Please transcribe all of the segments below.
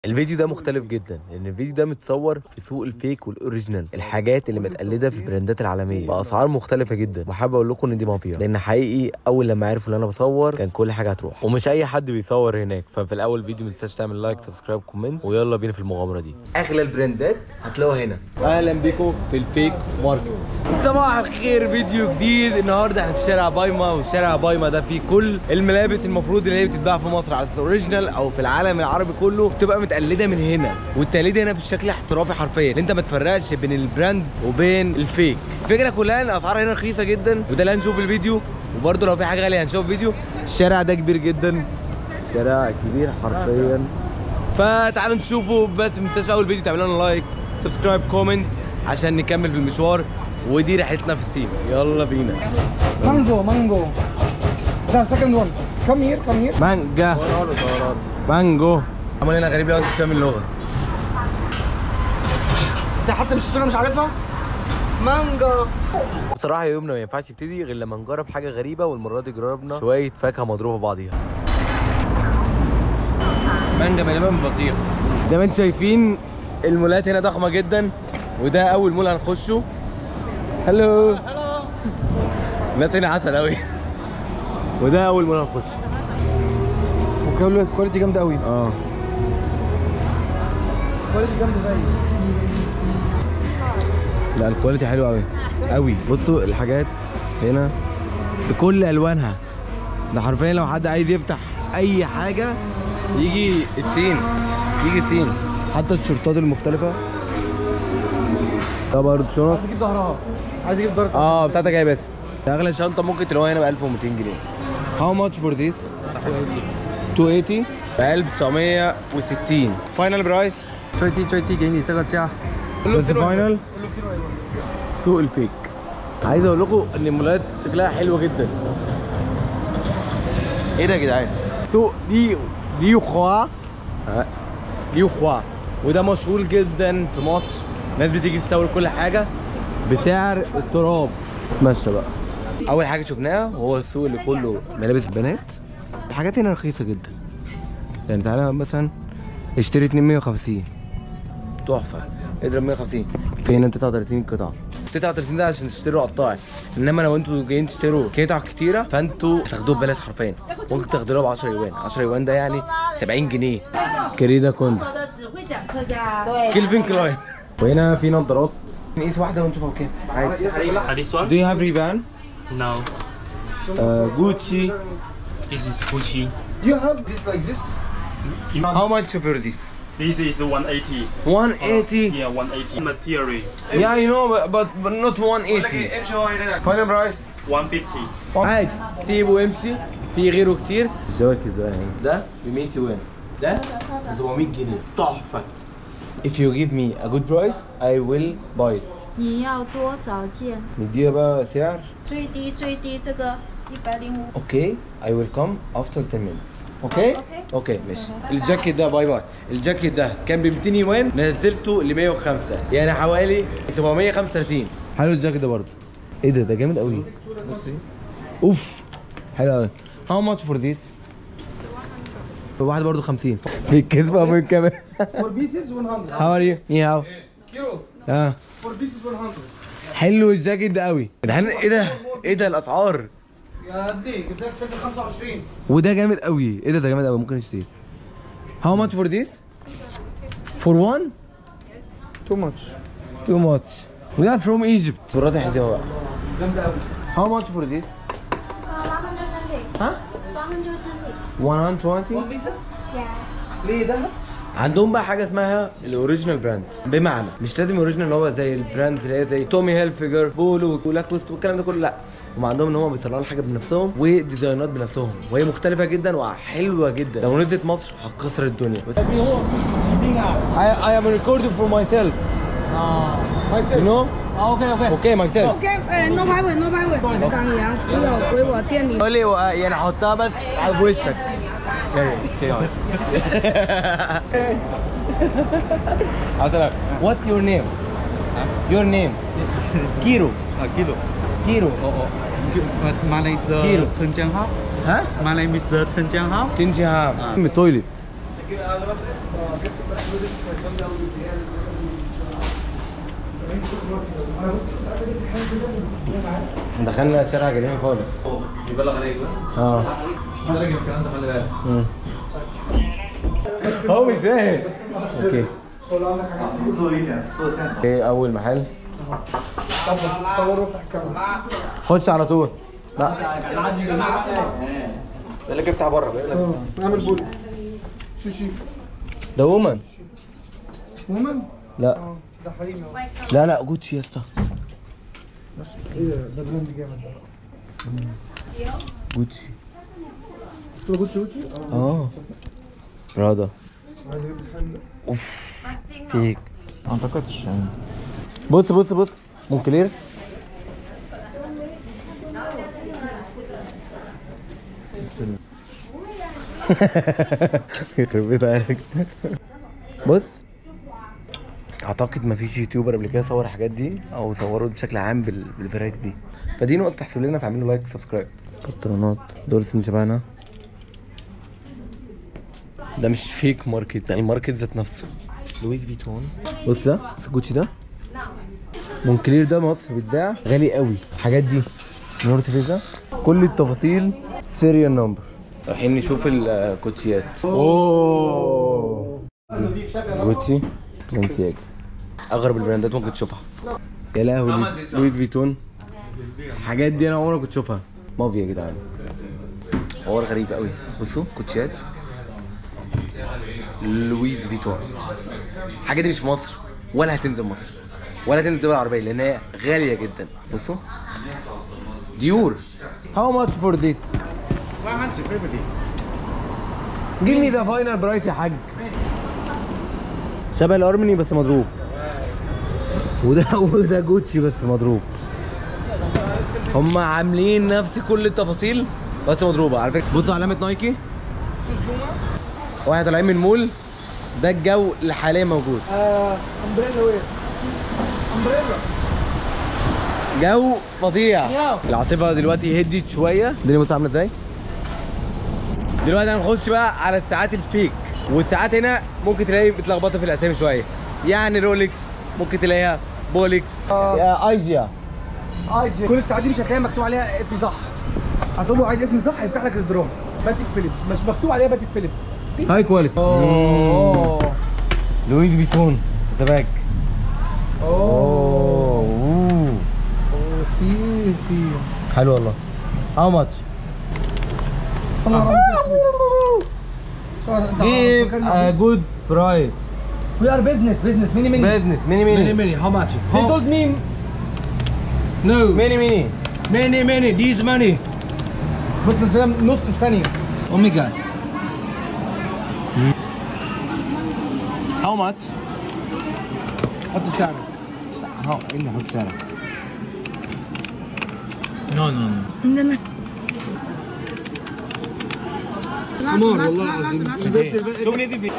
الفيديو ده مختلف جدا لان الفيديو ده متصور في سوق الفيك والاوريجينال الحاجات اللي متقلده في البراندات العالميه باسعار مختلفه جدا وحابب اقول لكم ان دي مافيا لان حقيقي اول لما عرفوا ان انا بصور كان كل حاجه هتروح ومش اي حد بيصور هناك ففي الاول فيديو ما تنساش تعمل لايك سبسكرايب كومنت ويلا بينا في المغامره دي اغلى البراندات هتلاقوها هنا اهلا بيكم في الفيك ماركت صباح الخير فيديو جديد النهارده احنا في شارع بايما وشارع بايما ده فيه كل الملابس المفروض اللي هي بتتباع في مصر على الاوريجينال او في العالم العربي كله بتبقى متقلده من هنا والتقليد هنا بشكل احترافي حرفيا انت ما تفرقش بين البراند وبين الفيك الفكره كلها ان الاسعار هنا رخيصه جدا وده اللي هنشوف الفيديو وبرده لو في حاجه غاليه هنشوف فيديو الشارع ده كبير جدا شارع كبير حرفيا فتعالوا نشوفوا بس ما تنساش في اول فيديو تعملوا لنا لايك سبسكرايب كومنت عشان نكمل في المشوار ودي رحلتنا في السين يلا بينا Mango, mango. The second one. Come here, come here. مانجا مانجو عمل هنا غريب لو انت مش فاهم اللغه انت حتى مش الصوره مش عارفها؟ مانجو. بصراحه يومنا ما ينفعش يبتدي غير لما نجرب حاجه غريبه والمره دي جربنا شويه فاكهه مضروبه في بعضيها مانجا بلبن بطيخ زي ما انتم شايفين المولات هنا ضخمه جدا وده اول مول هنخشه هلو الناس هنا عسل قوي وده اول مول هنخشه وكواليتي جامده قوي. اه كواليتي جامده زي. لا الكواليتي حلوه قوي قوي بصوا الحاجات هنا بكل الوانها ده حرفيا لو حد عايز يفتح اي حاجه يجي الصين يجي الصين حتى الشرطات المختلفه ده برضه شنط عايز اجيب ظهرها. عايز اجيب ظهرها. اه بتاعتك يا باسم اغلى شنطه ممكن تلاقوها هنا ب 1200 جنيه هاو ماتش فور ذيس 280 ب 1960 فاينل برايس 最低最低给你这个价。 بس فاينل سوق الفيك عايز اقول لكم ان المولات شكلها حلوه جدا ايه ده يا جدعان سوق لي ليو خوا ها، ليو خوا وده مشهور جدا في مصر الناس بتيجي تستورد كل حاجه بسعر التراب ماشي بقى اول حاجه شفناها وهو السوق اللي كله ملابس بنات الحاجات هنا رخيصه جدا يعني تعالى مثلا اشتري 2 150 تحفه اضرب 150 في هنا 39 قطعه 39 ده عشان تشتروا قطاعي انما لو انتوا جايين تشتروا قطع كتيره فانتوا هتاخدوه ببلاش حرفيا ممكن تاخدوها ب 10 يوان 10 يوان ده يعني 70 جنيه كريدا كوندا 我的只会讲客家。对。 كيلفين كلاين وهنا في نظارات نقيس واحده ونشوفها بكام عادي Uh, this one? Do you have Ray-Ban? No. Uh, Gucci. This is Gucci. You have this like this? How much for this? This is 180. 180. Yeah, 180. Material. Yeah, I know, but, but, but not 180. Final price. 150. عادي سيبه وامشي في غيره كتير الجواكت ده يعني ده ب 100 يوان ده ب 700 جنيه تحفه If you give me a good price I will buy it 你要多少件？ نديها بقى سعر 最低最低这个一百零五。 اوكي I will come after 10 minutes اوكي اوكي ماشي الجاكيت ده باي باي الجاكيت ده كان ب 200 يوان نزلته ل 105 يعني حوالي 735 حلو الجاكيت ده برضه ايه ده ده جامد قوي بصي اوف حلو قوي هاو ماتش فور ذيس واحد برضه 50 بالكسبة من الكاميرا For pieces 100. هاو ار يو ني هاو كيلو. اه For pieces 100. حلو الجاكيت ده قوي جدعان ايه ده ايه ده الاسعار يا قد ايه؟ جبت لك شكل 25. وده جامد قوي ايه ده ده جامد قوي ممكن نشتريه How much for this? For one? Too much. Too much. We are from Egypt. تراث حلوة بقى. جامده قوي. How much for this? ها؟ 120 ليه ده؟ عندهم بقى حاجه اسمها الاوريجينال براندز بمعنى مش لازم اوريجينال اللي هو زي البراندز اللي هي زي تومي هيلفيجر بولو ولاكوست والكلام ده كله لا هم عندهم ان هم بيصنعوا الحاجه بنفسهم وديزاينات بنفسهم وهي مختلفه جدا وحلوه جدا لو نزلت مصر هتكسر الدنيا بس I, I am recording for myself you know OK OK。 okay myself OK，哎，no 拍尾，no 拍尾。张扬，不要归我店里。 قول لي و- يعني حطها بس في وشك يعني say hi. عسلامة. What's your name? Your name? كيرو Uh, kilo. كيرو Oh, oh. My name is Kilo. uh, Chen Jianghao. ها؟ My name is uh, Chen Jianghao. تنجي هام آه. التويلت دخلنا شارع جنين خالص يبلغ عليك اه حضرتك الكلام ده خلي بالك هو مش فاهم اوكي 注意一点四看 ايه اول محل صوروا افتح الكاميرا خش على طول لا ده اللي افتح بره بيقول لك اه نعمل بول شو شيف ده وومن وومن لا اه ده حريمي اهو لا لا جوتشي يا اسطى ايه ده ده براند جامد ده جوتشي قلت له جوتشي جوتشي اه اه برادا عايز اجيب الحل اوف فيك ما اعتقدش يعني بص بص بص مونكلير يخرب بيت عليك بص اعتقد ما فيش يوتيوبر قبل كده صور الحاجات دي او صوروا بشكل عام بال- بالفرايتي دي فدي نقطه تحسب لنا فاعملوا لايك سبسكرايب بطرونات دول اللي شبهنا ده مش فيك ماركت ده الماركت ذات نفسه لويس فيتون بص ده بص الجوتشي ده مونكلير ده مصر بيتباع غالي قوي الحاجات دي نورث فيزا كل التفاصيل سيريال نمبر رايحين نشوف الكوتشيات اوه جوتشي بلانسياجا اغرب البراندات ممكن تشوفها يا لهوي لويس فيتون الحاجات دي انا عمري ما كنت اشوفها مافيا يا جدعان حوار غريب قوي بصوا كوتشيات لويس فيتون الحاجات دي مش في مصر ولا هتنزل مصر ولا هتنزل الدول العربيه لان هي غاليه جدا بصوا ديور How much for this? 150 Give me the final price يا حاج شبه الارمني بس مضروب وده وده جوتشي بس مضروب هم عاملين نفس كل التفاصيل بس مضروبه على فكره بصوا علامه نايكي واحنا طالعين من المول ده الجو اللي حاليا موجود آه امبريلا وير امبريلا جو فظيع ياو. العاصفه دلوقتي هديت شويه الدنيا بص عامله ازاي دلوقتي هنخش بقى على الساعات الفيك والساعات هنا ممكن تلاقي متلخبطه في الاسامي شويه يعني رولكس ممكن تلاقيها بولكس يا ايجيا اي جي كل الساعات دي مش هتلاقي مكتوب عليها اسم صح هتقول له عايز اسم صح هيفتح لك الدرام باتيك فيليب مش مكتوب عليها باتيك فيليب هاي كواليتي اوه لويس فيتون ذا باك اوه اوه اوه سي سي حلو والله هاو ماتش Give a good price. We are business, business, many, many. Business, many many. many, how much? They told me No, Many many. many, many, this money. بص نزلها نص ثانية Omega. How much? حط سعرك. ها ايه اللي حط سعرك؟ No, no, no. أمور والله العظيم.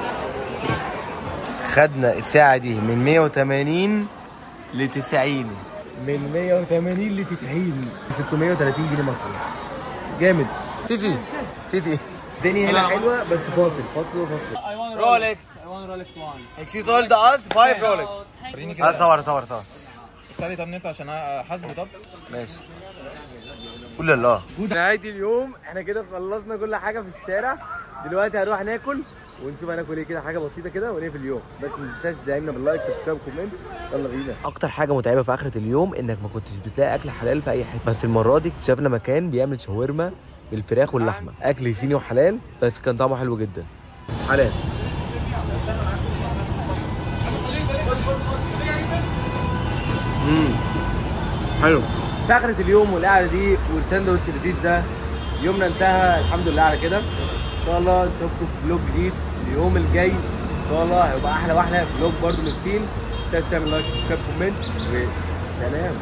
خدنا الساعة دي من 180 ل 90 من 180 ل 90 630 جنيه مصري جامد سيسي سيسي الدنيا هنا حلوة بس فاصل فاصل وفاصل رولكس I want Rolex one. She told us five Rolex. هات صور صور صور استني طب انت عشان احاسبه طب ماشي قول الله نهاية اليوم احنا كده خلصنا كل حاجة في الشارع دلوقتي هنروح ناكل ونشوف هناكل ايه كده حاجة بسيطة كده ونقفل اليوم بس ما تنساش تدعمنا باللايك سبسكرايب كومنت يلا بينا أكتر حاجة متعبة في آخرة اليوم إنك ما كنتش بتلاقي أكل حلال في أي حتة بس المرة دي اكتشفنا مكان بيعمل شاورما بالفراخ واللحمة أكل صيني وحلال بس كان طعمه حلو جدا حلال امم حلو في اخرة اليوم والقعدة دي والساندوتش اللذيذ ده يومنا انتهى الحمد لله على كده ان شاء الله نشوفكم في فلوج جديد اليوم الجاي ان شاء الله هيبقى احلى واحلى فلوج برضه من الصين ما تنساش تعمل لايك سبسكرايب كومنت وسلام